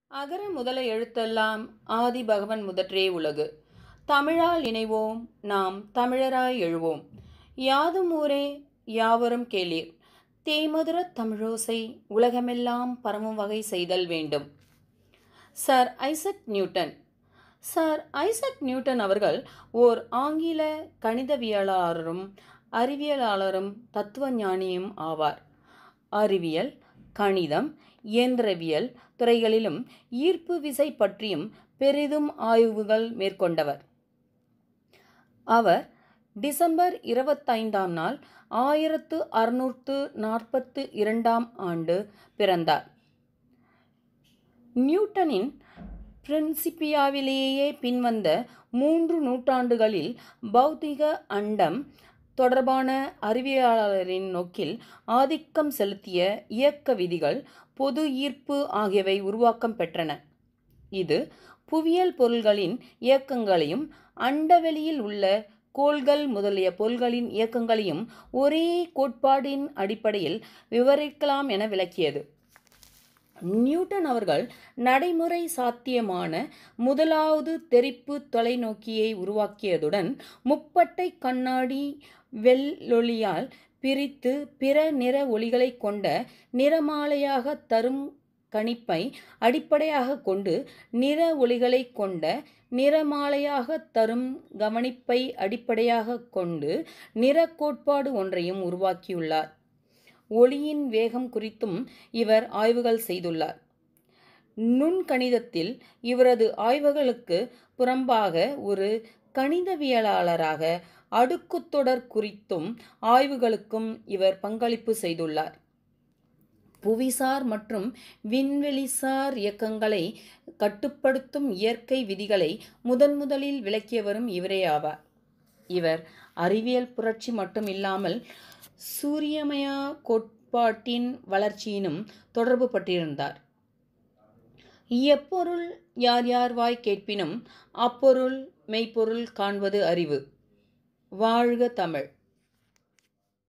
அகர முதல எழுத்தெல்லாம் ஆதி பகவன் முதற்றே உலகு தமிழால் இணைவோம் நாம் தமிழராய் எழுவோம் யாதும் ஊரே யாவரும் கேளீர் தேமதுரத் தமிழோசை உலகமெல்லாம் பரவும் வகை செய்தல் வேண்டும் sir Isaac Newton sir Isaac Newton அவர்கள் ஓர் ஆங்கில கணிதவியலாளரும் அறிவியலாளரும் தத்துவஞானியும் ஆவார் அறிவியல் கணிதம் இயந்திரவியல் துறைகளிலும் ஈர்ப்பு விசை பற்றியும் பெரிதும் ஆய்வுகள் மேற்கொண்டவர் அவர் டிசம்பர் இருபத்தைந்தாம் நாள் ஆயிரத்து அறுநூற்று நாற்பத்து இரண்டாம் ஆண்டு பிறந்தார் நியூட்டனின் பிரின்சிபியாவிலேயே பின்வந்த மூன்று நூற்றாண்டுகளில் பௌதிக அண்டம் தொடர்பான அறிவியலாளரின் நோக்கில் ஆதிக்கம் செலுத்திய இயக்க விதிகள் பொது ஈர்ப்பு ஆகியவை உருவாக்கம் பெற்றன இது புவியியல் பொருள்களின் இயக்கங்களையும் அண்டவெளியில் உள்ள கோள்கள் முதலிய பொருள்களின் இயக்கங்களையும் ஒரே கோட்பாடின் அடிப்படையில் விவரிக்கலாம் என விளக்கியது நியூட்டன் அவர்கள் நடைமுறை சாத்தியமான முதலாவது தெரிப்பு தொலைநோக்கியை உருவாக்கியதுடன் முப்பட்டை கண்ணாடி வெள்ளொளியால் பிரித்து பிற நிற ஒளிகளை கொண்ட நிறமாலையாக தரும் கணிப்பை அடிப்படையாக கொண்டு நிற ஒளிகளை கொண்ட நிறமாலையாக தரும் கவனிப்பை அடிப்படையாக கொண்டு நிற கோட்பாடு ஒன்றையும் உருவாக்கியுள்ளார் ஒளியின் வேகம் குறித்தும் இவர் ஆய்வுகள் செய்துள்ளார் நுண்கணிதத்தில் இவரது ஆய்வுகளுக்கு புறம்பாக ஒரு கணிதவியலாளராக அடுக்குத்தொடர் குறித்தும் ஆய்வுகளுக்கும் இவர் பங்களிப்பு செய்துள்ளார் புவிசார் மற்றும் விண்வெளிசார் இயக்கங்களை கட்டுப்படுத்தும் இயற்கை விதிகளை முதன் முதலில் விளக்கியவரும் இவரே ஆவார் இவர் அறிவியல் புரட்சி மட்டும் இல்லாமல் சூரியமயா கோட்பாட்டின் வளர்ச்சியினும் தொடர்பு பட்டிருந்தார் எப்பொருள் யார் யார் வாய் கேட்பினும் அப்பொருள் மெய்ப்பொருள் காண்பது அறிவு வாழ்க தமிழ்